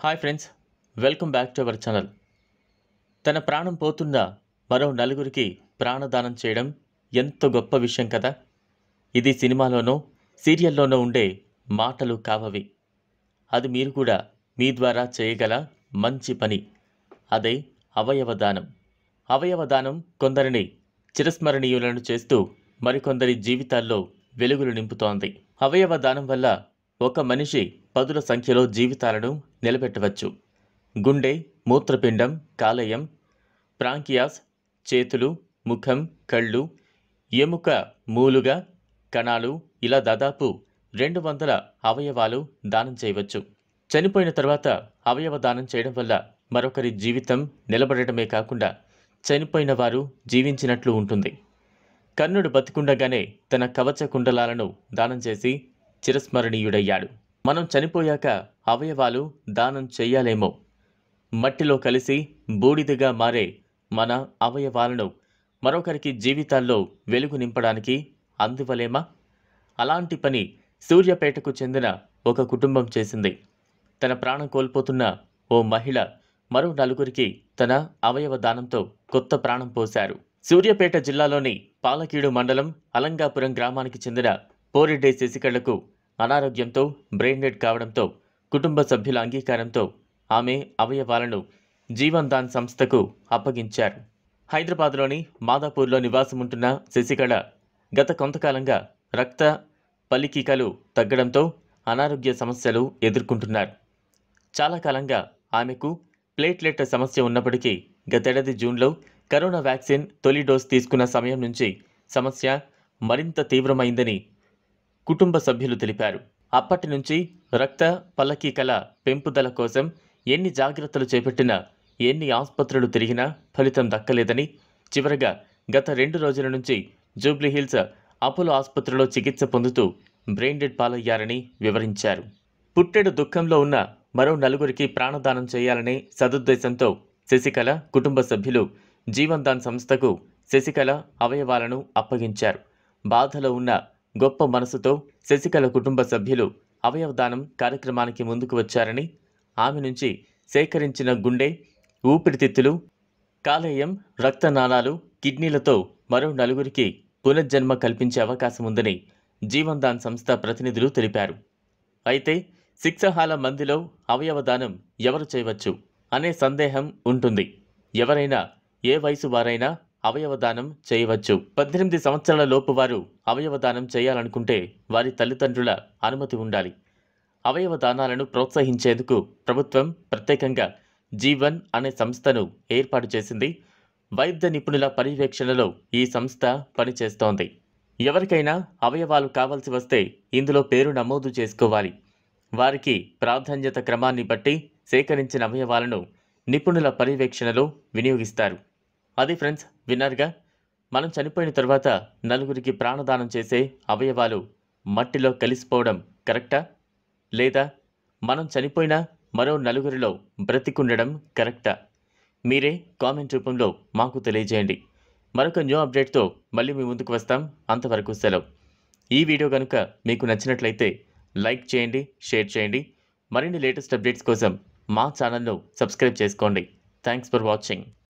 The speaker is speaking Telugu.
hi friends welcome back to our channel తన ప్రాణం పోతున్న మరో నలుగురికి ప్రాణదానం చేయడం ఎంతో గొప్ప విషయం కదా ఇది సినిమాలోనో సీరియల్లోనో ఉండే మాటలు కావవి అది మీరు కూడా మీ ద్వారా చేయగల మంచి పని అదే అవయవ దానం అవయవ దానం కొందరిని చిరస్మరణీయులను చేస్తూ మరికొందరి జీవితాల్లో వెలుగులు నింపుతోంది అవయవ దానం వల్ల ఒక మనిషి పదుల సంఖ్యలో జీవితాలను నిలబెట్టవచ్చు గుండె మూత్రపిండం కాలేయం ప్రాంకియాస్ చేతులు ముఖం కళ్ళు ఎముక మూలుగా కణాలు ఇలా దాదాపు రెండు వందల అవయవాలు దానం చేయవచ్చు చనిపోయిన తర్వాత అవయవ దానం చేయడం వల్ల మరొకరి జీవితం నిలబడటమే కాకుండా చనిపోయిన వారు జీవించినట్లు ఉంటుంది కర్ణుడు బతికుండగానే తన కవచ కుండలాలను దానం చేసి చిరస్మరణీయుడయ్యాడు మనం చనిపోయాక అవయవాలు దానం చెయ్యాలేమో మట్టిలో కలిసి బూడిదగా మారే మన అవయవాలను మరొకరికి జీవితాల్లో వెలుగు నింపడానికి అందివలేమా అలాంటి పని సూర్యాపేటకు చెందిన ఒక కుటుంబం చేసింది తన ప్రాణం కోల్పోతున్న ఓ మహిళ మరో నలుగురికి తన అవయవ దానంతో కొత్త ప్రాణం పోశారు సూర్యాపేట జిల్లాలోని పాలకీడు మండలం అలంగాపురం గ్రామానికి చెందిన పోరెడ్డే శశికళకు అనారోగ్యంతో బ్రెయిన్ డెడ్ కావడంతో కుటుంబ సభ్యుల అంగీకారంతో ఆమె అవయవాలను జీవన్ దాన్ సంస్థకు అప్పగించారు హైదరాబాద్లోని మాదాపూర్లో నివాసముంటున్న శశికళ గత కొంతకాలంగా రక్త పలికికలు తగ్గడంతో అనారోగ్య సమస్యలు ఎదుర్కొంటున్నారు చాలా కాలంగా ఆమెకు ప్లేట్లెట్ సమస్య ఉన్నప్పటికీ గతేడాది జూన్లో కరోనా వ్యాక్సిన్ తొలి డోస్ తీసుకున్న సమయం నుంచి సమస్య మరింత తీవ్రమైందని కుటుంబ సభ్యులు తెలిపారు అప్పటి నుంచి రక్త పల్లకీకల పెంపుదల కోసం ఎన్ని జాగ్రత్తలు చేపట్టినా ఎన్ని ఆసుపత్రులు తిరిగినా ఫలితం దక్కలేదని చివరగా గత రెండు రోజుల నుంచి జూబ్లీహిల్స్ అపోలో ఆసుపత్రిలో చికిత్స పొందుతూ బ్రెయిన్ డెడ్ పాలయ్యారని వివరించారు పుట్టెడు దుఃఖంలో ఉన్న మరో నలుగురికి ప్రాణదానం చేయాలనే సదుద్దేశంతో శశికళ కుటుంబ సభ్యులు జీవన్ దాన్ సంస్థకు శశికళ అవయవాలను అప్పగించారు బాధలో ఉన్న గొప్ప మనసుతో శశికళ కుటుంబ సభ్యులు అవయవదానం కార్యక్రమానికి ముందుకు వచ్చారని ఆమె నుంచి సేకరించిన గుండె ఊపిరితిత్తులు కాలేయం రక్తనాళాలు కిడ్నీలతో మరో నలుగురికి పునర్జన్మ కల్పించే అవకాశం ఉందని జీవన్ దాన్ సంస్థ ప్రతినిధులు తెలిపారు అయితే శిక్షహాల మందిలో అవయవదానం ఎవరు చేయవచ్చు అనే సందేహం ఉంటుంది ఎవరైనా ఏ వయసు వారైనా అవయవదానం చేయవచ్చు పద్దెనిమిది సంవత్సరాల లోపు వారు అవయవదానం చేయాలనుకుంటే వారి తల్లిదండ్రుల అనుమతి ఉండాలి అవయవ దానాలను ప్రోత్సహించేందుకు ప్రభుత్వం ప్రత్యేకంగా జీవన్ అనే సంస్థను ఏర్పాటు చేసింది వైద్య నిపుణుల పర్యవేక్షణలో ఈ సంస్థ పనిచేస్తోంది ఎవరికైనా అవయవాలు కావాల్సి వస్తే ఇందులో పేరు నమోదు చేసుకోవాలి వారికి ప్రాధాన్యత క్రమాన్ని బట్టి సేకరించిన అవయవాలను నిపుణుల పర్యవేక్షణలో వినియోగిస్తారు అది ఫ్రెండ్స్ విన్నారుగా మనం చనిపోయిన తర్వాత నలుగురికి ప్రాణదానం చేసే అవయవాలు మట్టిలో కలిసిపోవడం కరెక్టా లేదా మనం చనిపోయిన మరో నలుగురిలో బ్రతికుండడం కరెక్టా మీరే కామెంట్ రూపంలో మాకు తెలియజేయండి మరొక న్యూ అప్డేట్తో మళ్ళీ మీ ముందుకు వస్తాం అంతవరకు సెలవు ఈ వీడియో కనుక మీకు నచ్చినట్లయితే లైక్ చేయండి షేర్ చేయండి మరిన్ని లేటెస్ట్ అప్డేట్స్ కోసం మా ఛానల్ను సబ్స్క్రైబ్ చేసుకోండి థ్యాంక్స్ ఫర్ వాచింగ్